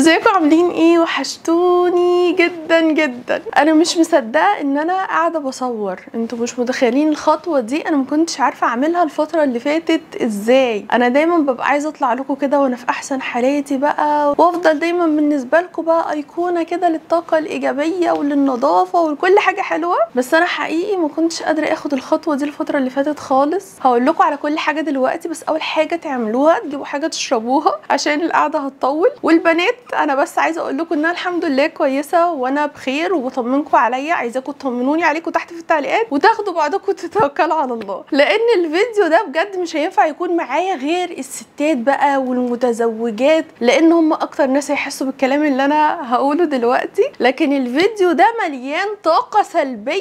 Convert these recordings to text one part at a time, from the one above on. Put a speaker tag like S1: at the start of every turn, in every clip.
S1: ازيكم عاملين ايه وحشتوني جدا جدا انا مش مصدقه ان انا قاعده بصور انتوا مش متخيلين الخطوه دي انا ما كنتش عارفه اعملها الفتره اللي فاتت ازاي انا دايما ببقى عايزه اطلع لكم كده وانا في احسن حالاتي بقى وافضل دايما بالنسبه لكم بقى ايقونه كده للطاقه الايجابيه وللنظافه ولكل حاجه حلوه بس انا حقيقي ما كنتش قادره اخد الخطوه دي الفتره اللي فاتت خالص هقول لكم على كل حاجه دلوقتي بس اول حاجه تعملوها تجيبوا حاجه تشربوها عشان القعده هتطول والبنات انا بس عايزه اقول لكم ان انا الحمد لله كويسه وانا بخير وبطمنكم عليا عايزاكم تطمنوني عليكم تحت في التعليقات وتاخدوا بعضكم وتتوكلوا على الله لان الفيديو ده بجد مش هينفع يكون معايا غير الستات بقى والمتزوجات لان هم اكتر ناس هيحسوا بالكلام اللي انا هقوله دلوقتي لكن الفيديو ده مليان طاقه سلبيه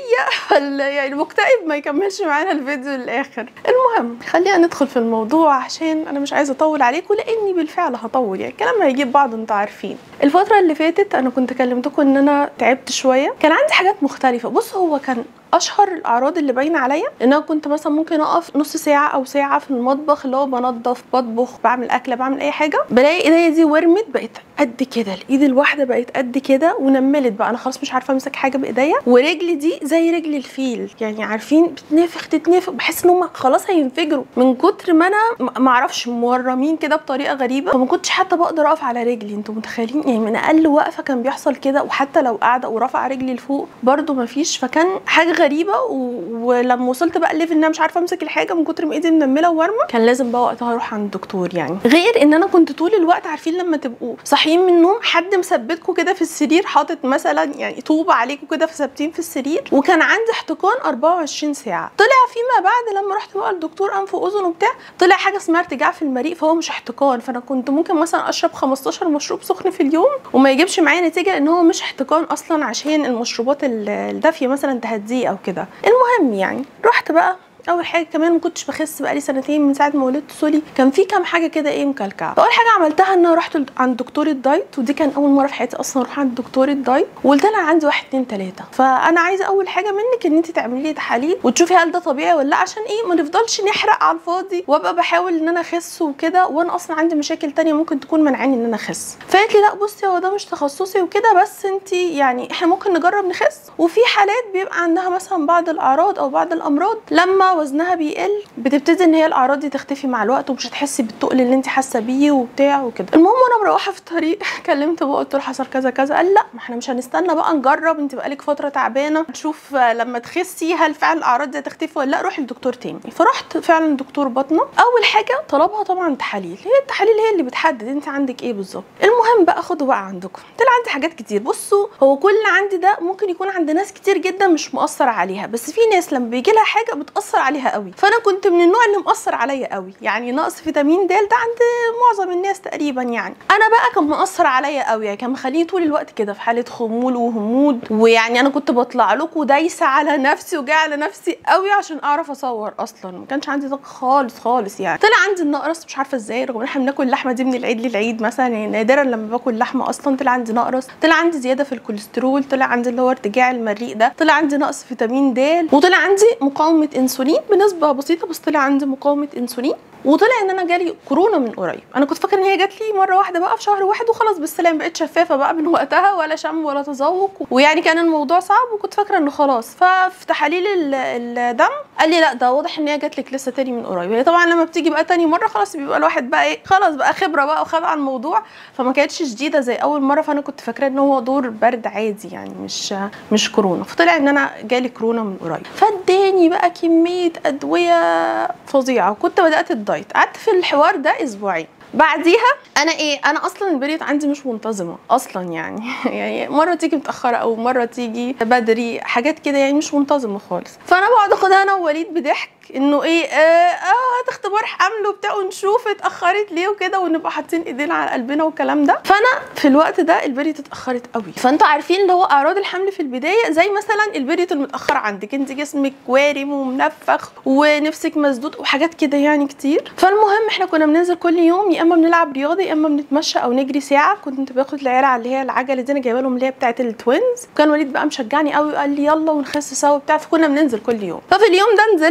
S1: يعني المكتئب ما يكملش معانا الفيديو للاخر المهم خلينا ندخل في الموضوع عشان انا مش عايزه اطول عليكم لاني بالفعل هطول يعني الكلام هيجيب بعض انتوا عارفين الفتره اللي فاتت انا كنت كلمتكم ان انا تعبت شويه كان عندي حاجات مختلفه بص هو كان اشهر الاعراض اللي باينه عليا ان انا كنت مثلا ممكن اقف نص ساعه او ساعه في المطبخ اللي هو بنضف بطبخ بعمل اكله بعمل اي حاجه بلاقي ايديا دي ورمت بقت قد كده الايد الواحده بقت قد كده ونملت بقى انا خلاص مش عارفه امسك حاجه بايديا ورجلي دي زي رجل الفيل يعني عارفين بتنفخ تتنفخ بحس ان هم خلاص هينفجروا من كتر ما انا ما اعرفش مورمين كده بطريقه غريبه فما كنتش حتى بقدر اقف على رجلي انتوا متخيلين يعني من اقل وقفه كان بيحصل كده وحتى لو قاعده ورافعه رجلي لفوق برده ما فيش فكان حاجه غريبه و... ولما وصلت بقى الليفل ان انا مش عارفه امسك الحاجه من كتر ما ايدي منمله وورمه كان لازم بقى وقتها اروح عند الدكتور يعني غير ان انا كنت طول الوقت عارفين لما تبقوا صاحيين من النوم حد مثبتكم كده في السرير حاطط مثلا يعني طوبه عليكم كده ثابتين في السرير وكان عندي احتقان 24 ساعه طلع فيما بعد لما رحت بقى للدكتور انف واذن وبتاع طلع حاجه اسمها ارتجاع في المريء فهو مش احتقان فانا كنت ممكن مثلا اشرب 15 مشروب سخن في اليوم وما يجيبش معايا نتيجه ان هو مش احتقان اصلا عشان المشروبات الدافيه مثلا تهديه او كده المهم يعني رحت بقى اول حاجه كمان ما كنتش بخس بقالي سنتين من ساعه ما ولدت سولي كان في كام حاجه كده ايه مكلكعه فاول حاجه عملتها ان انا رحت عند دكتور الدايت ودي كان اول مره في حياتي اصلا اروح عند دكتور الدايت وقلت لها عندي واحد اتنين تلاته فانا عايزه اول حاجه منك ان انت تعملي لي تحاليل وتشوفي هل ده طبيعي ولا لا عشان ايه ما نفضلش نحرق على الفاضي وابقى بحاول ان انا اخس وكده وانا اصلا عندي مشاكل تانية ممكن تكون منعاني ان انا اخس فقالت لي لا بصي هو ده مش تخصصي وكده بس انت يعني احنا ممكن نجرب نخس وفي حالات بيبقى عندها مثلا بعض الاعراض او بعض الامراض لما وزنها بيقل بتبتدي ان هي الاعراض دي تختفي مع الوقت ومش هتحسي بالتقل اللي انت حاسه بيه وبتاع وكده المهم وانا مروحه في الطريق كلمت بقى قلت له حصل كذا كذا قال لا ما احنا مش هنستنى بقى نجرب انت بقالك فتره تعبانه نشوف لما تخسي هل فعلا الاعراض دي هتختفي ولا لا روحي لدكتور تاني فرحت فعلا دكتور بطنه اول حاجه طلبها طبعا تحاليل هي التحاليل هي اللي بتحدد انت عندك ايه بالظبط المهم بقى خدوا بقى عندكم طلع عندي حاجات كتير بصوا هو كل اللي عندي ده ممكن يكون عند ناس كتير جدا مش مؤثر عليها بس في ناس لما بيجي لها حاجه بتاثر عليها قوي فانا كنت من النوع اللي مأثر عليا قوي يعني نقص فيتامين د ده عند معظم الناس تقريبا يعني انا بقى كان مأثر عليا قوي يعني كان مخليني طول الوقت كده في حاله خمول وهمود ويعني انا كنت بطلع لكم دايسه على نفسي وجايه على نفسي قوي عشان اعرف اصور اصلا ما كانش عندي طاقه خالص خالص يعني طلع عندي النقرس مش عارفه ازاي رغم ان احنا بناكل اللحمه دي من العيد للعيد مثلا يعني نادرا لما باكل لحمه اصلا طلع عندي نقرس طلع عندي زياده في الكوليسترول طلع عندي اللي هو ارتجاع المريء ده طلع عندي نقص فيتامين د وطلع عندي مقاومه انسولين بنسبه بسيطه بس طلع عندي مقاومه انسولين وطلع ان انا جالي كورونا من قريب انا كنت فاكره ان هي جات لي مره واحده بقى في شهر واحد وخلاص بالسلام بقيت شفافه بقى من وقتها ولا شم ولا تذوق ويعني كان الموضوع صعب وكنت فاكره انه خلاص ففي تحاليل الدم قال لي لا ده واضح ان هي جات لك لسه تاني من قريب هي طبعا لما بتيجي بقى تاني مره خلاص بيبقى الواحد بقى ايه خلاص بقى خبره بقى وخد على الموضوع فما كانتش شديده زي اول مره فانا كنت فاكره ان هو دور برد عادي يعني مش مش كورونا فطلع ان انا جالي كورونا من قريب فاداني بقى كميه ادويه فظيعه وكنت بدات الدايت قعدت في الحوار ده اسبوعين بعديها انا ايه انا اصلا البريد عندي مش منتظمه اصلا يعني يعني مره تيجي متاخره او مره تيجي بدري حاجات كده يعني مش منتظمه خالص فانا بقعد اخدها انا ووليد بضحك انه ايه اه, آه هتختبار حمل وبتاع ونشوف اتاخرت ليه وكده ونبقى حاطين ايدينا على قلبنا والكلام ده فانا في الوقت ده البريد اتاخرت قوي فانتوا عارفين اللي هو اعراض الحمل في البدايه زي مثلا البريد المتاخر عندك انت جسمك وارم ومنفخ ونفسك مسدود وحاجات كده يعني كتير فالمهم احنا كنا بننزل كل يوم يا اما بنلعب رياضه يا اما بنتمشى او نجري ساعه كنت باخد العيال على اللي هي العجله دي انا جايبه لهم اللي هي بتاعه التوينز وكان وليد بقى مشجعني قوي وقال لي يلا ونخس سوا وبتاع فكنا بننزل كل يوم ففي اليوم ده نزلنا و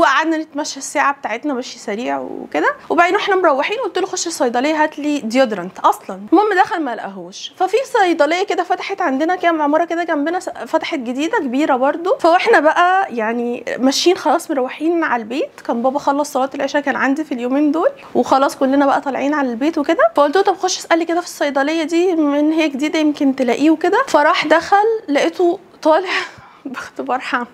S1: وقعدنا نتمشى الساعه بتاعتنا مشي سريع وكده وبعدين واحنا مروحين قلت له خش الصيدليه هات لي ديودرنت اصلا المهم دخل ما لقاهوش ففي صيدليه كده فتحت عندنا كام عماره كده جنبنا س- فتحت جديده كبيره برضو فاحنا بقى يعني ماشيين خلاص مروحين على البيت كان بابا خلص صلاه العشاء كان عندي في اليومين دول وخلاص كلنا بقى طالعين على البيت وكده فقلت له طب خش اسالي كده في الصيدليه دي من هي جديده يمكن تلاقيه وكده فراح دخل لقيته طالع باختبار حمل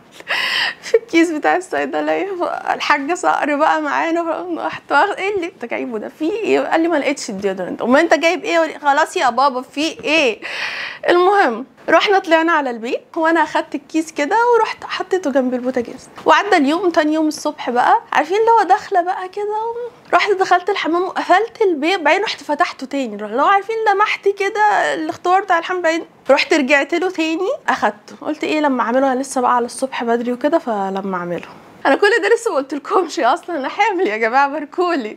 S1: في الكيس بتاع الصيدليه الحاجه صقر بقى معانا رحت واخد ايه اللي انت جايبه ده في ايه قال لي ما لقيتش الديودرنت امال انت جايب ايه قال لي خلاص يا بابا في ايه المهم رحنا طلعنا على البيت وانا اخدت الكيس كده ورحت حطيته جنب البوتاجاز وعدى اليوم تاني يوم الصبح بقى عارفين اللي هو داخله بقى كده رحت دخلت الحمام وقفلت الباب بعدين رحت فتحته تاني لو عارفين لمحت كده الاختبار بتاع الحمام بعدين رحت رجعت له تاني اخدته قلت ايه لما اعمله انا لسه بقى على الصبح بدري وكده فلما اعمله انا كل ده لسه ما قلتلكمش اصلا انا حامل يا جماعه باركولي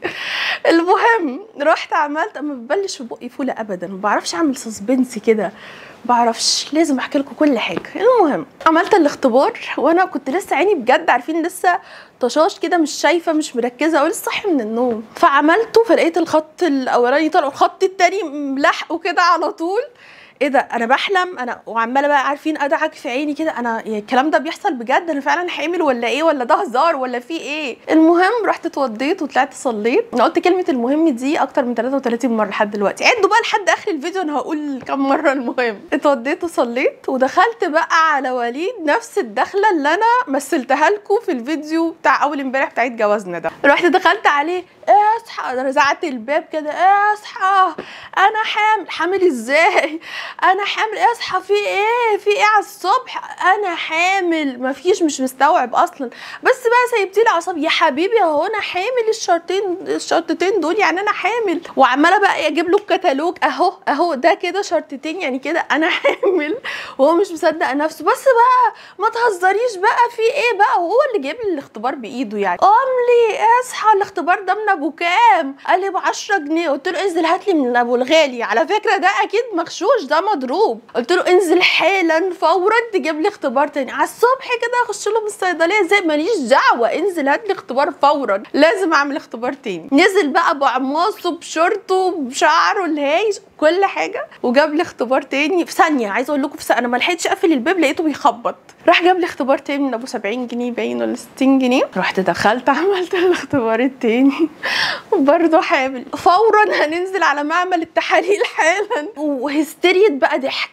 S1: المهم رحت عملت اما ببلش في بقي فوله ابدا ما بعرفش اعمل سسبنس كده بعرفش لازم احكي لكم كل حاجه المهم عملت الاختبار وانا كنت لسه عيني بجد عارفين لسه طشاش كده مش شايفه مش مركزه ولسه صاحيه من النوم فعملته فلقيت الخط الاولاني طلع والخط التاني ملحقه كده على طول ايه ده انا بحلم انا وعماله بقى عارفين ادعك في عيني كده انا يعني الكلام ده بيحصل بجد انا فعلا حامل ولا ايه ولا ده هزار ولا في ايه المهم رحت اتوضيت وطلعت صليت انا قلت كلمه المهم دي اكتر من 33 مره لحد دلوقتي عدوا بقى لحد اخر الفيديو انا هقول كم مره المهم اتوضيت وصليت ودخلت بقى على وليد نفس الدخله اللي انا مثلتها لكم في الفيديو بتاع اول امبارح بتاعت جوازنا ده رحت دخلت عليه اصحى رزعت الباب كده اصحى انا حامل حامل ازاي انا حامل اصحى في ايه في ايه على الصبح انا حامل مفيش مش مستوعب اصلا بس بقى سيبتي لي اعصابي يا حبيبي اهو انا حامل الشرطين الشرطتين دول يعني انا حامل وعماله بقى اجيب له الكتالوج اهو اهو ده كده شرطتين يعني كده انا حامل وهو مش مصدق نفسه بس بقى ما تهزريش بقى في ايه بقى وهو اللي جايب لي الاختبار بايده يعني قام لي اصحى الاختبار ده من ابو كام قال لي ب 10 جنيه قلت له انزل هات لي من ابو الغالي على فكره ده اكيد مغشوش ده مضروب قلت له انزل حالا فورا تجيب لي اختبار تاني على الصبح كده اخش له من الصيدليه زي ماليش دعوه انزل هات لي اختبار فورا لازم اعمل اختبار تاني نزل بقى بعماصه بشورته بشعره الهايش كل حاجه وجاب لي اختبار تاني في ثانيه عايزه اقول لكم في ثانيه انا ما لحقتش اقفل الباب لقيته بيخبط راح جاب لي اختبار تاني من ابو 70 جنيه باين ولا 60 جنيه رحت دخلت عملت الاختبار التاني وبرضه حامل فورا هننزل على معمل التحاليل حالا وهستيريا بقى ضحك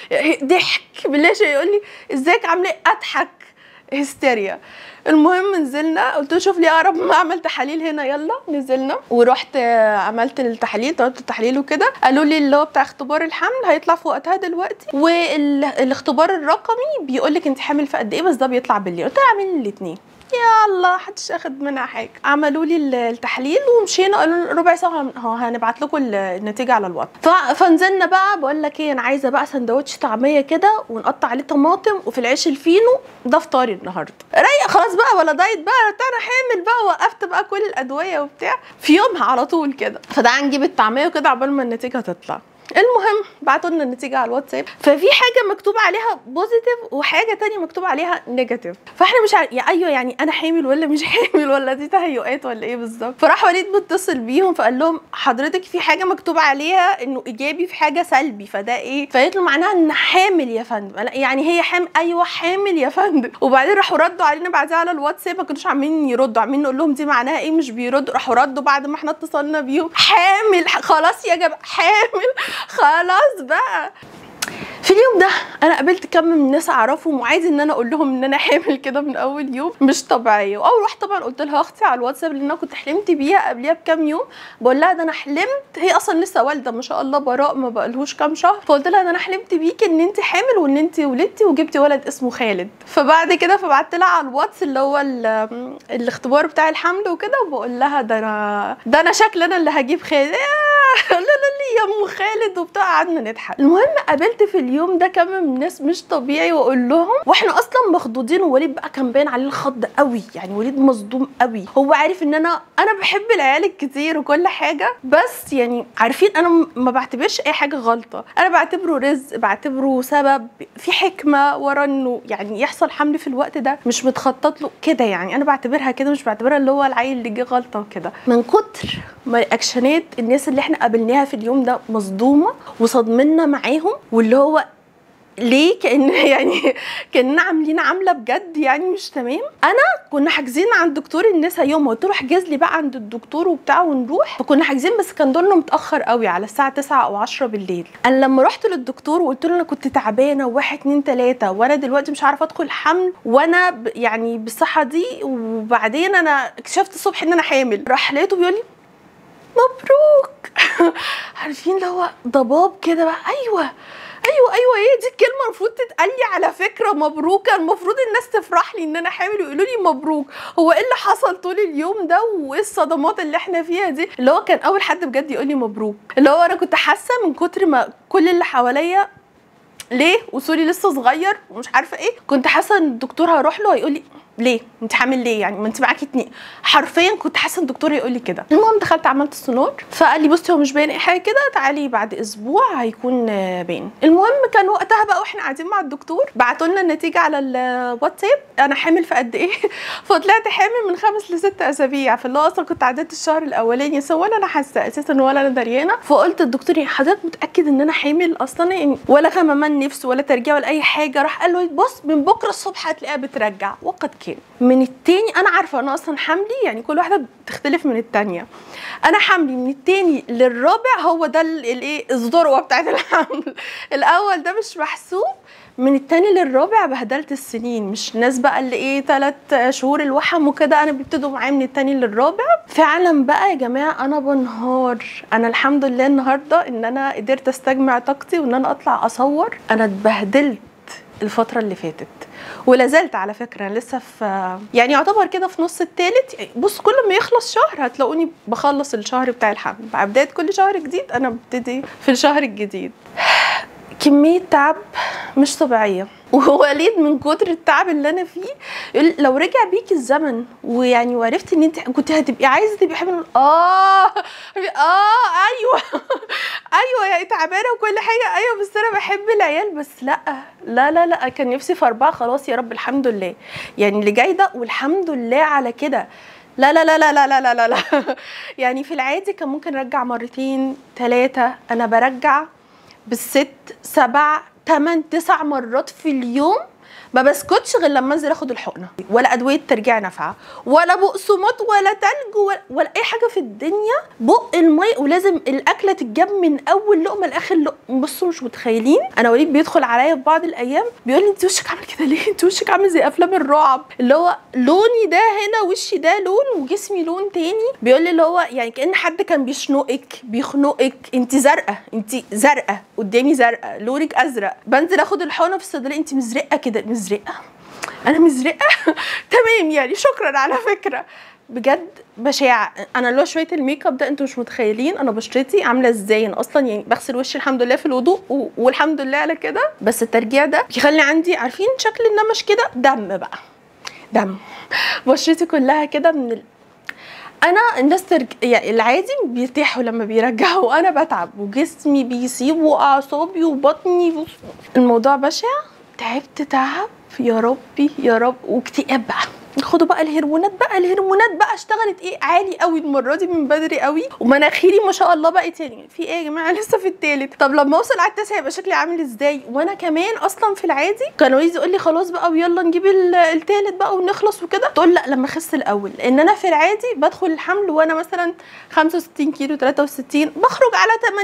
S1: ضحك بالله شيء يقول لي ازيك عامله ايه اضحك هستيريا المهم نزلنا قلت له شوف لي اقرب معمل تحاليل هنا يلا نزلنا ورحت آه، عملت التحاليل طلبت التحاليل وكده قالوا لي اللي هو بتاع اختبار الحمل هيطلع في وقتها دلوقتي والاختبار الرقمي بيقول لك انت حامل في قد ايه بس ده بيطلع بالليل قلت له اعمل لي الاثنين يا الله محدش اخد منها حاجه عملوا لي ال- التحليل ومشينا قالوا ربع ساعه هو هنبعت لكم ال- النتيجه على الواتس ف- فنزلنا بقى بقول لك ايه انا عايزه بقى سندوتش طعميه كده ونقطع عليه طماطم وفي العيش الفينو ده فطاري النهارده رايق خلاص بقى ولا دايت بقى أنا بتاع انا حامل بقى وقفت بقى كل الادويه وبتاع في يومها على طول كده فتعالى نجيب الطعميه وكده عقبال ما النتيجه تطلع المهم بعتوا لنا النتيجه على الواتساب ففي حاجه مكتوب عليها بوزيتيف وحاجه تانية مكتوب عليها نيجاتيف فاحنا مش عارف يا ايوه يعني انا حامل ولا مش حامل ولا دي تهيؤات ولا ايه بالظبط فراح وليد متصل بيهم فقال لهم حضرتك في حاجه مكتوب عليها انه ايجابي في حاجه سلبي فده ايه فقالت له معناها ان حامل يا فندم قال يعني هي حامل ايوه حامل يا فندم وبعدين راحوا ردوا علينا بعدها على الواتساب ما كانوش عاملين يردوا عاملين نقول لهم دي معناها ايه مش بيردوا راحوا ردوا بعد ما احنا اتصلنا بيهم حامل خلاص يا جماعه حامل خلاص بقى في اليوم ده انا قابلت كم من الناس اعرفهم وعايز ان انا اقول لهم ان انا حامل كده من اول يوم مش طبيعيه واول واحده طبعا قلت لها اختي على الواتساب لان انا كنت حلمت بيها قبلها بكام يوم بقول لها ده انا حلمت هي اصلا لسه والده ما شاء الله براء ما بقالهوش كام شهر فقلت لها ده انا حلمت بيكي ان انت حامل وان انت ولدتي وجبتي ولد اسمه خالد فبعد كده فبعت لها على الواتس اللي هو ال- الاختبار بتاع الحمل وكده وبقول لها ده انا ده انا شكل انا اللي هجيب خالد لا لا لا يا ام خالد وبتاع قعدنا نضحك المهم قابلت في اليوم اليوم ده كم من الناس مش طبيعي واقول لهم واحنا اصلا مخضوضين ووليد بقى كان باين عليه الخض قوي يعني وليد مصدوم قوي هو عارف ان انا انا بحب العيال الكتير وكل حاجه بس يعني عارفين انا م- ما بعتبرش اي حاجه غلطه انا بعتبره رزق بعتبره سبب في حكمه ورا انه يعني يحصل حمل في الوقت ده مش متخطط له كده يعني انا بعتبرها كده مش بعتبرها اللي هو العيل اللي جه غلطه وكده من كتر ما الاكشنات الناس اللي احنا قابلناها في اليوم ده مصدومه وصدمنا معاهم واللي هو ليه كان يعني كاننا عاملين عامله بجد يعني مش تمام انا كنا حاجزين عند دكتور النساء يوم قلت له احجز لي بقى عند الدكتور وبتاع ونروح فكنا حاجزين بس كان دورنا متاخر قوي على الساعه 9 او 10 بالليل انا لما رحت للدكتور وقلت له انا كنت تعبانه وواحد اتنين تلاته وانا دلوقتي مش عارفه ادخل حمل وانا ب- يعني بالصحه دي وبعدين انا اكتشفت الصبح ان انا حامل راح لقيته بيقول لي مبروك عارفين اللي هو ضباب كده بقى ايوه ايوه ايوه هي دي الكلمه المفروض تتقال لي على فكره مبروكه المفروض الناس تفرح لي ان انا حامل ويقولوا لي مبروك هو ايه اللي حصل طول اليوم ده وايه الصدمات اللي احنا فيها دي اللي هو كان اول حد بجد يقول لي مبروك اللي هو انا كنت حاسه من كتر ما كل اللي حواليا ليه وسوري لسه صغير ومش عارفه ايه كنت حاسه ان الدكتور هروح له هيقول لي ليه انت حامل ليه يعني ما انت معاكي اتنين حرفيا كنت حاسه ان الدكتور هيقول لي كده المهم دخلت عملت السونار فقال لي بصي هو مش باين اي حاجه كده تعالي بعد اسبوع هيكون آه، باين المهم كان وقتها بقى واحنا قاعدين مع الدكتور بعتوا لنا النتيجه على الواتساب انا حامل في قد ايه فطلعت حامل من خمس لست اسابيع فاللي هو اصلا كنت عديت الشهر الاولاني سو ولا انا حاسه اساسا ولا انا دريانه فقلت الدكتور يعني حضرتك متاكد ان انا حامل اصلا يعني ولا غممان نفس ولا ترجيع ولا اي حاجه راح قال له بص من بكره الصبح هتلاقيها بترجع وقد كان من التاني انا عارفه انا اصلا حملي يعني كل واحده بتختلف من التانيه انا حملي من التاني للرابع هو ده ال- الايه الذروه بتاعت الحمل الاول ده مش محسوب من التاني للرابع بهدلت السنين مش الناس بقى اللي ايه تلات شهور الوحم وكده انا بيبتدوا معايا من التاني للرابع فعلا بقى يا جماعه انا بنهار انا الحمد لله النهارده ان انا قدرت استجمع طاقتي وان انا اطلع اصور انا اتبهدلت الفتره اللي فاتت ولا زلت على فكره أنا لسه في يعني يعتبر كده في نص التالت بص كل ما يخلص شهر هتلاقوني بخلص الشهر بتاع الحمل مع بدايه كل شهر جديد انا ببتدي في الشهر الجديد كمية تعب مش طبيعية ووليد من كتر التعب اللي انا فيه يقول لو رجع بيك الزمن ويعني وعرفت ان انت كنت هتبقي عايزه تبقي حامل اه اه ايوه ايوه يعني تعبانه وكل حاجه ايوه بس انا بحب العيال بس لا لا لا لا كان نفسي في اربعه خلاص يا رب الحمد لله يعني اللي جاي ده والحمد لله على كده لا لا لا لا لا لا لا لا, لا. يعني في العادي كان ممكن ارجع مرتين ثلاثه انا برجع بالست سبع تمن تسع مرات في اليوم ما بسكتش غير لما انزل اخد الحقنه ولا ادويه ترجيع نافعه ولا بقسماط ولا تلج ولا, ولا اي حاجه في الدنيا بق المي ولازم الاكله تتجاب من اول لقمه لاخر لقمه بصوا مش متخيلين انا وليد بيدخل عليا في بعض الايام بيقول لي انت وشك عامل كده ليه انت وشك عامل زي افلام الرعب اللي هو لوني ده هنا وشي ده لون وجسمي لون تاني بيقول لي اللي هو يعني كان حد كان بيشنقك بيخنقك انت زرقاء انت زرقاء قدامي زرقاء لونك ازرق بنزل اخد الحقنه في الصيدليه انت مزرقه كده مزرقه انا مزرقه تمام يعني شكرا على فكره بجد بشاعة انا اللي هو شويه الميك اب ده انتوا مش متخيلين انا بشرتي عامله ازاي انا اصلا يعني بغسل وشي الحمد لله في الوضوء و- والحمد لله على كده بس الترجيع ده بيخلي عندي عارفين شكل النمش كده دم بقى دم بشرتي كلها كده من ال... انا الناس ترج... يعني العادي بيرتاحوا لما بيرجعوا وانا بتعب وجسمي بيسيب واعصابي وبطني الموضوع بشع تعبت تعب يا ربي يا رب واكتئاب بقى خدوا بقى الهرمونات بقى الهرمونات بقى اشتغلت ايه عالي قوي المره دي من بدري قوي ومناخيري ما شاء الله بقت يعني في ايه يا جماعه لسه في التالت طب لما اوصل على التاسع هيبقى شكلي عامل ازاي وانا كمان اصلا في العادي كان ويزي يقول لي خلاص بقى ويلا نجيب ال- التالت بقى ونخلص وكده تقول لا لما اخس الاول لان انا في العادي بدخل الحمل وانا مثلا 65 كيلو 63 بخرج على 80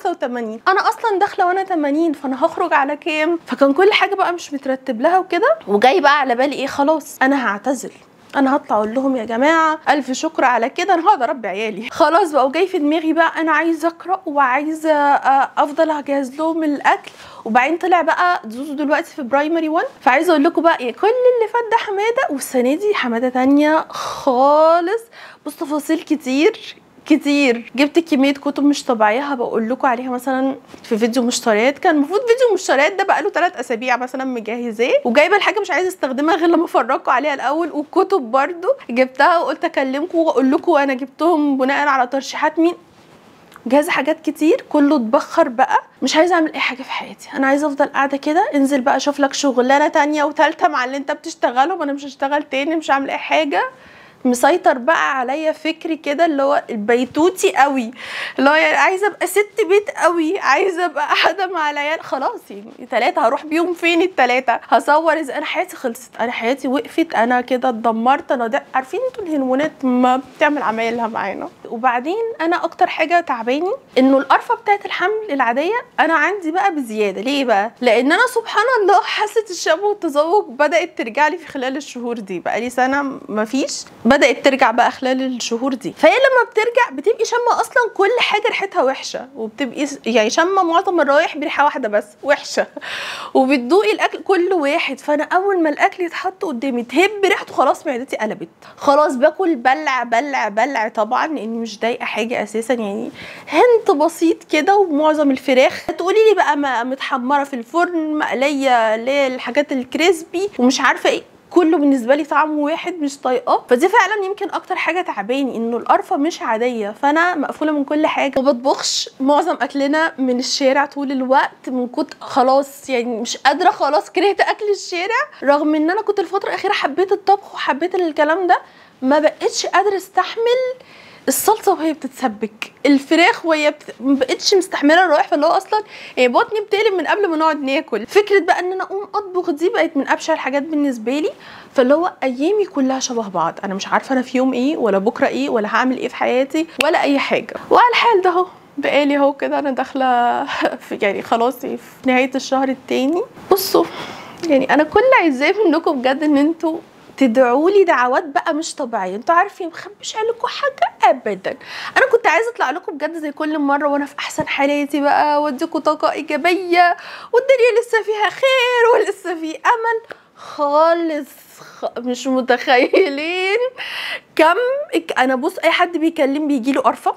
S1: 85 انا اصلا داخله وانا 80 فانا هخرج على كام فكان كل حاجه بقى مش مترتب لها وكده وجاي بقى على بالي ايه خلاص انا هعتزل انا هطلع اقول لهم يا جماعه الف شكر على كده انا هقدر اربي عيالي خلاص بقى وجاي في دماغي بقى انا عايزه اقرا وعايزه آه، افضل اجهز لهم الاكل وبعدين طلع بقى زوزو دلوقتي في برايمري 1 فعايزه اقول لكم بقى إيه كل اللي فات ده حماده والسنه دي حماده تانية خالص بص تفاصيل كتير كتير جبت كميه كتب مش طبيعيه بقول لكم عليها مثلا في فيديو مشتريات كان المفروض فيديو مشتريات ده بقاله ثلاث اسابيع مثلا مجهزاه وجايبه الحاجه مش عايزه استخدمها غير لما افرجكم عليها الاول والكتب برضو جبتها وقلت اكلمكم واقول لكم انا جبتهم بناء على ترشيحات مين جاهزه حاجات كتير كله اتبخر بقى مش عايزه اعمل اي حاجه في حياتي انا عايزه افضل قاعده كده انزل بقى اشوف لك شغلانه تانية وتالتة مع اللي انت بتشتغلهم انا مش هشتغل تاني مش هعمل اي حاجه مسيطر بقى عليا فكري كده اللي هو البيتوتي قوي اللي هو يعني عايزه ابقى ست بيت قوي عايزه ابقى قاعده مع العيال خلاص يعني ثلاثه هروح بيهم فين الثلاثه هصور اذا انا حياتي خلصت انا حياتي وقفت انا كده اتدمرت انا ده عارفين انتوا الهرمونات ما بتعمل عمايلها معانا وبعدين انا اكتر حاجه تعباني انه القرفه بتاعت الحمل العاديه انا عندي بقى بزياده ليه بقى لان انا سبحان الله حاسه الشم والتذوق بدات ترجع لي في خلال الشهور دي بقى لي سنه مفيش بدات ترجع بقى خلال الشهور دي فهي لما بترجع بتبقي شامه اصلا كل حاجه ريحتها وحشه وبتبقي يعني شامه معظم الروايح بريحه واحده بس وحشه وبتدوقي الاكل كل واحد فانا اول ما الاكل يتحط قدامي تهب ريحته خلاص معدتي قلبت خلاص باكل بلع بلع بلع طبعا لاني مش ضايقه حاجه اساسا يعني هنت بسيط كده ومعظم الفراخ تقولي لي بقى متحمره في الفرن مقليه اللي هي الحاجات الكريسبي ومش عارفه ايه كله بالنسبه لي طعم واحد مش طايقاه فدي فعلا يمكن اكتر حاجه تعباني انه القرفه مش عاديه فانا مقفوله من كل حاجه ما بطبخش معظم اكلنا من الشارع طول الوقت من كنت خلاص يعني مش قادره خلاص كرهت اكل الشارع رغم ان انا كنت الفتره الاخيره حبيت الطبخ وحبيت الكلام ده ما بقتش قادره استحمل الصلصه وهي بتتسبك الفراخ وهي بت... ما بقتش مستحمله الروائح فاللي هو اصلا يعني بطني بتقلب من قبل ما نقعد ناكل فكره بقى ان انا اقوم اطبخ دي بقت من ابشع الحاجات بالنسبه لي فاللي هو ايامي كلها شبه بعض انا مش عارفه انا في يوم ايه ولا بكره ايه ولا هعمل ايه في حياتي ولا اي حاجه وعلى الحال ده اهو بقالي اهو كده انا داخله في يعني خلاص في نهايه الشهر التاني بصوا يعني انا كل عايزاه منكم بجد ان انتوا تدعوا لي دعوات بقى مش طبيعيه انتوا عارفين مخبيش عليكم حاجه ابدا انا كنت عايزه اطلع لكم بجد زي كل مره وانا في احسن حالاتي بقى واديكم طاقه ايجابيه والدنيا لسه فيها خير ولسه في امل خالص خ... مش متخيلين كم انا بص اي حد بيكلم بيجي له قرفه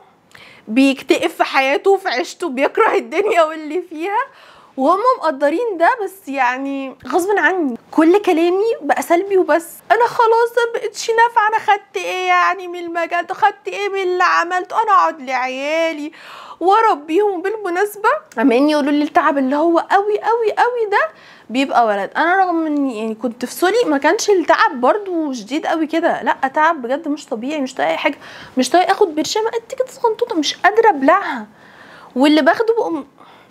S1: بيكتئب في حياته وفي عيشته بيكره الدنيا واللي فيها وهم مقدرين ده بس يعني غصب عني كل كلامي بقى سلبي وبس انا خلاص ما بقتش نافعه انا خدت ايه يعني من المجال ده خدت ايه من اللي عملته انا اقعد لعيالي واربيهم بالمناسبه عمالين يقولوا لي التعب اللي هو قوي قوي قوي ده بيبقى ولد انا رغم اني يعني كنت في سوري ما كانش التعب برضو شديد قوي كده لا تعب بجد مش طبيعي مش طايق اي حاجه مش طايق اخد برشامه قد كده صغنطوطه مش قادره ابلعها واللي باخده بقوم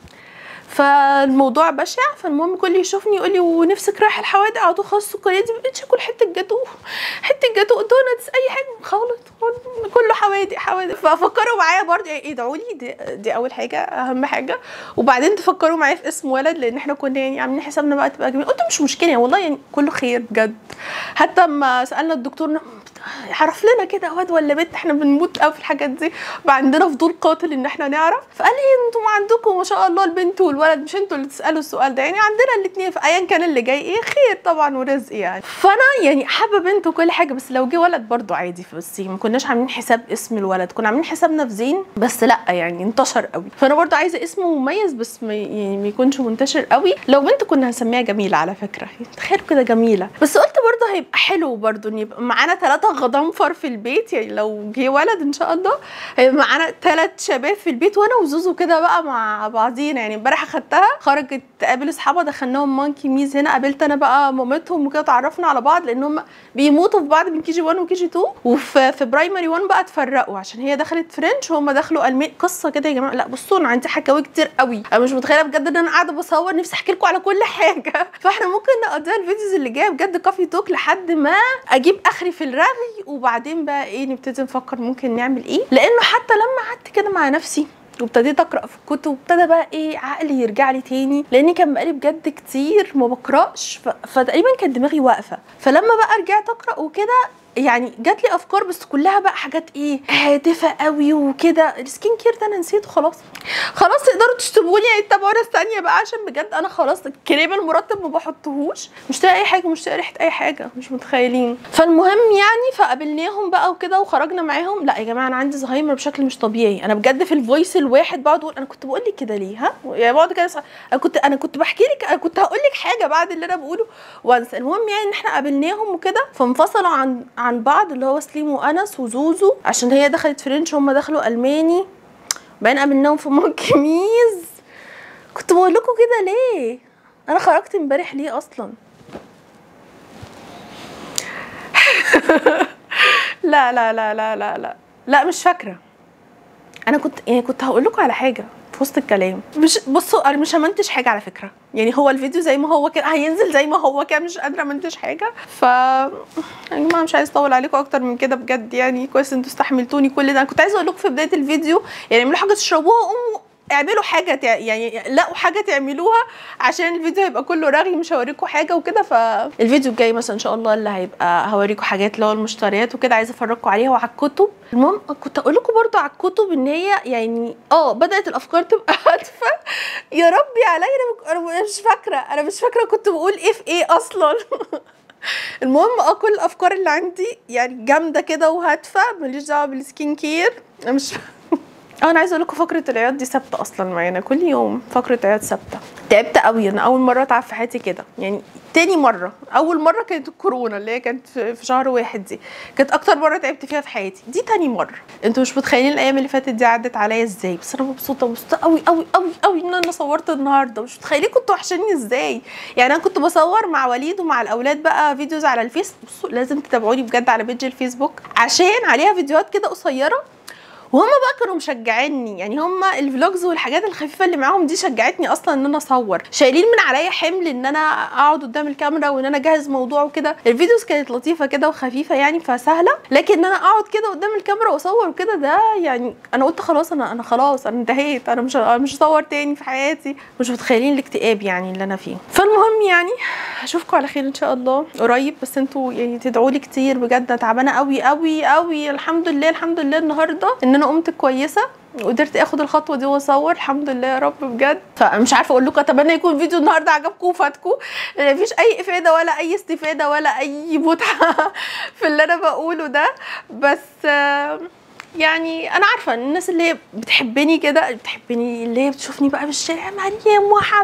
S1: فالموضوع بشع فالمهم كل يشوفني يقول لي ونفسك رايح الحوادق على طول خلاص السكريه دي مبقتش اكل حته جاتو حته جاتو دونتس اي حاجه خالص كله حوادق حوادق ففكروا معايا برضه يعني ادعوا لي دي, دي اول حاجه اهم حاجه وبعدين تفكروا معايا في اسم ولد لان احنا كنا يعني عاملين حسابنا بقى تبقى جميل قلت مش مشكله يعني والله يعني كله خير بجد حتى اما سالنا الدكتور عرف لنا كده واد ولا بنت احنا بنموت قوي في الحاجات دي بقى عندنا فضول قاتل ان احنا نعرف فقال لي انتوا عندكم ما شاء الله البنت والولد مش انتوا اللي تسالوا السؤال ده يعني عندنا الاثنين فايا كان اللي جاي ايه خير طبعا ورزق يعني فانا يعني حابه بنت وكل حاجه بس لو جه ولد برضو عادي بس ما كناش عاملين حساب اسم الولد كنا عاملين حسابنا في زين بس لا يعني انتشر قوي فانا برضو عايزه اسم مميز بس ما يعني ما يكونش منتشر قوي لو بنت كنا هنسميها جميله على فكره تخيل كده جميله بس قلت برضو هيبقى حلو برضو ان يبقى معانا ثلاثه غضنفر في البيت يعني لو جه ولد ان شاء الله هيبقى معانا ثلاث شباب في البيت وانا وزوزو كده بقى مع بعضينا يعني امبارح اخدتها خرجت تقابل اصحابها دخلناهم مانكي ميز هنا قابلت انا بقى مامتهم وكده اتعرفنا على بعض لان هم بيموتوا في بعض من كي جي 1 وكي جي 2 وفي في برايمري 1 بقى اتفرقوا عشان هي دخلت فرنش وهم دخلوا الماني قصه كده يا جماعه لا بصوا انا عندي حكاوي كتير قوي انا مش متخيله بجد ان انا قاعده بصور نفسي احكي لكم على كل حاجه فاحنا ممكن نقضيها الفيديوز اللي جايه بجد كافي توك لحد ما اجيب اخري في الرغي وبعدين بقى ايه نبتدي نفكر ممكن نعمل ايه لانه حتى لما قعدت كده مع نفسي وابتديت اقرا في الكتب وابتدى بقى ايه عقلي يرجع لي تاني لاني كان بقالي بجد كتير ما بقراش ف... فتقريبا كانت دماغي واقفه فلما بقى رجعت اقرا وكده يعني جات لي افكار بس كلها بقى حاجات ايه هادفه قوي وكده السكين كير ده انا نسيته خلاص خلاص تقدروا تشتموني يعني تتابعونا الثانيه بقى عشان بجد انا خلاص الكريم المرطب ما بحطهوش مش طايقه اي حاجه مش طايقه ريحه اي حاجه مش متخيلين فالمهم يعني فقابلناهم بقى وكده وخرجنا معاهم لا يا جماعه انا عندي زهايمر بشكل مش طبيعي انا بجد في الفويس الواحد بقعد اقول انا كنت بقول لك كده ليه ها يعني بقعد كده أسأل- انا كنت انا كنت بحكي لك انا كنت هقول لك حاجه بعد اللي انا بقوله وانسى المهم يعني ان احنا قابلناهم وكده فانفصلوا عن عن بعض اللي هو سليم وانس وزوزو عشان هي دخلت فرنش هم دخلوا الماني بعدين قابلناهم في مونكي ميز كنت بقول لكم كده ليه انا خرجت امبارح ليه اصلا لا لا لا لا لا لا لا مش فاكره انا كنت يعني كنت هقول لكم على حاجه في وسط الكلام مش بصوا انا مش همنتج حاجه على فكره يعني هو الفيديو زي ما هو كده هينزل زي ما هو كده مش قادره امنتج حاجه ف يا جماعه مش عايز اطول عليكم اكتر من كده بجد يعني كويس انتوا استحملتوني كل ده انا كنت عايزه اقول لكم في بدايه الفيديو يعني اعملوا حاجه تشربوها وقوموا اعملوا حاجه تع... يعني لقوا حاجه تعملوها عشان الفيديو هيبقى كله رغي مش هوريكم حاجه وكده فالفيديو الجاي مثلا ان شاء الله اللي هيبقى هوريكم حاجات اللي هو المشتريات وكده عايزه افرجكم عليها وعلى الكتب المهم كنت اقول لكم برضو على الكتب ان هي يعني اه بدات الافكار تبقى هادفه يا ربي عليا انا مك- انا مش فاكره انا مش فاكره كنت بقول ايه في ايه اصلا المهم اه كل الافكار اللي عندي يعني جامده كده وهادفه ماليش دعوه بالسكين كير انا مش اه انا عايزه اقول لكم فقره العياط دي ثابته اصلا معانا كل يوم فقره عياط ثابته تعبت قوي انا اول مره اتعب في حياتي كده يعني تاني مره اول مره كانت الكورونا اللي هي كانت في في شهر واحد دي كانت اكتر مره تعبت فيها في حياتي دي تاني مره انتوا مش متخيلين الايام اللي فاتت دي عدت عليا ازاي بس انا مبسوطه مبسوطه قوي قوي قوي قوي ان انا صورت النهارده مش متخيلين كنتوا وحشاني ازاي يعني انا كنت بصور مع وليد ومع الاولاد بقى فيديوز على الفيس بصوا لازم تتابعوني بجد على بيج الفيسبوك عشان عليها فيديوهات كده قصيره وهم بقى كانوا مشجعيني يعني هم الفلوجز والحاجات الخفيفه اللي معاهم دي شجعتني اصلا ان انا اصور شايلين من عليا حمل ان انا اقعد قدام الكاميرا وان انا اجهز موضوع وكده الفيديوز كانت لطيفه كده وخفيفه يعني فسهله لكن ان انا اقعد كده قدام الكاميرا واصور وكده ده يعني انا قلت خلاص انا انا خلاص انا انتهيت انا مش أنا مش هصور تاني في حياتي مش متخيلين الاكتئاب يعني اللي انا فيه فالمهم يعني هشوفكم على خير ان شاء الله قريب بس انتوا يعني تدعوا لي كتير بجد أنا تعبانه قوي قوي قوي الحمد لله الحمد لله النهارده ان انا قمت كويسه وقدرت اخد الخطوه دي واصور الحمد لله يا رب بجد فمش عارفه اقول لكم اتمنى يكون فيديو النهارده عجبكم وفاتكم مفيش اي افاده ولا اي استفاده ولا اي متعه في اللي انا بقوله ده بس آه، يعني انا عارفه ان الناس اللي هي بتحبني كده بتحبني اللي هي بتشوفني بقى في الشارع مريم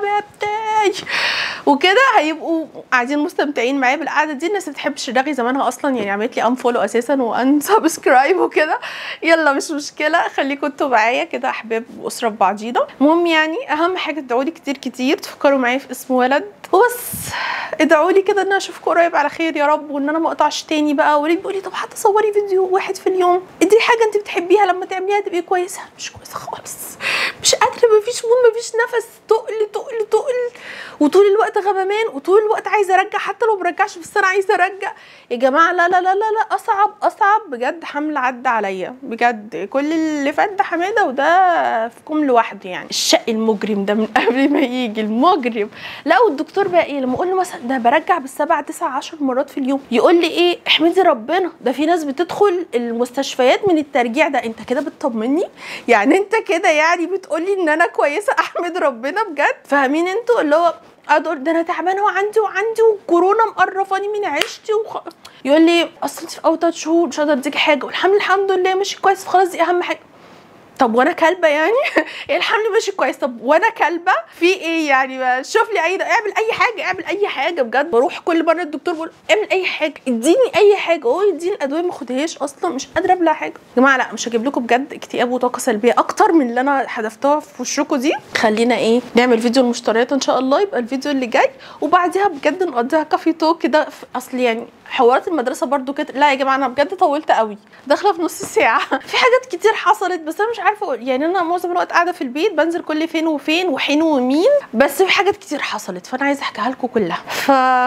S1: وحبيبتي وكده هيبقوا قاعدين مستمتعين معايا بالقعده دي الناس اللي بتحبش الرغي زمانها اصلا يعني عملت لي انفولو اساسا وان سبسكرايب وكده يلا مش مشكله خليكم انتوا معايا كده احباب واسره في بعضينا المهم يعني اهم حاجه تدعوا لي كتير كتير تفكروا معايا في اسم ولد وبس ادعوا لي كده ان انا اشوفكم قريب على خير يا رب وان انا ما اقطعش تاني بقى وليه بيقول لي طب حتى صوري فيديو واحد في اليوم دي حاجه انت بتحبيها لما تعمليها تبقي كويسه مش كويسه خالص مش قادره مفيش مود مفيش نفس تقل تقل تقل وطول الوقت غمامان وطول الوقت عايزه ارجع حتى لو مرجعش بس انا عايزه ارجع يا جماعه لا لا لا لا لا اصعب اصعب بجد حمل عدى عليا بجد كل اللي فات ده حماده وده فيكم لوحده يعني الشق المجرم ده من قبل ما يجي المجرم لا والدكتور بقى ايه لما اقول له مثلا ده برجع بالسبع تسع عشر مرات في اليوم يقول لي ايه احمدي ربنا ده في ناس بتدخل المستشفيات من الترجيع ده انت كده بتطمني يعني انت كده يعني بتقولي ان انا كويسه احمد ربنا بجد فاهمين انتوا اللي هو اقعد اقول ده انا تعبانه وعندي وعندي وكورونا مقرفاني من عيشتي وخ... يقول لي اصل انت في اول ثلاث شهور مش هقدر اديكي حاجه والحمل الحمد لله ماشي كويس خلاص دي اهم حاجه طب وانا كلبه يعني الحمل ماشي كويس طب وانا كلبه في ايه يعني ما شوف لي اي اعمل اي حاجه اعمل اي حاجه بجد بروح كل مره الدكتور بقول اعمل اي حاجه اديني اي حاجه هو يديني الادويه ما اخدهاش اصلا مش قادره ابلع حاجه يا جماعه لا مش هجيب لكم بجد اكتئاب وطاقه سلبيه اكتر من اللي انا حذفتها في وشكم دي خلينا ايه نعمل فيديو المشتريات ان شاء الله يبقى الفيديو اللي جاي وبعديها بجد نقضيها كافي توك كده في- اصل يعني حوارات المدرسه برضو كده لا يا جماعه انا بجد طولت قوي داخله في نص ساعه في حاجات كتير حصلت بس انا مش عارفه اقول يعني انا معظم الوقت قاعده في البيت بنزل كل فين وفين وحين ومين بس في حاجات كتير حصلت فانا عايزه احكيها لكم كلها ف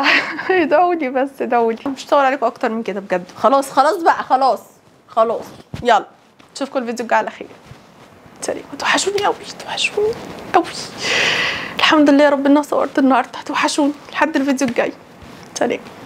S1: ادعوا لي بس ادعوا لي مش هطول عليكم اكتر من كده بجد خلاص خلاص بقى خلاص خلاص يلا اشوفكم الفيديو الجاي على خير سلام توحشوني قوي توحشوني قوي الحمد لله يا رب اني صورت النهارده توحشوني لحد الفيديو الجاي سلام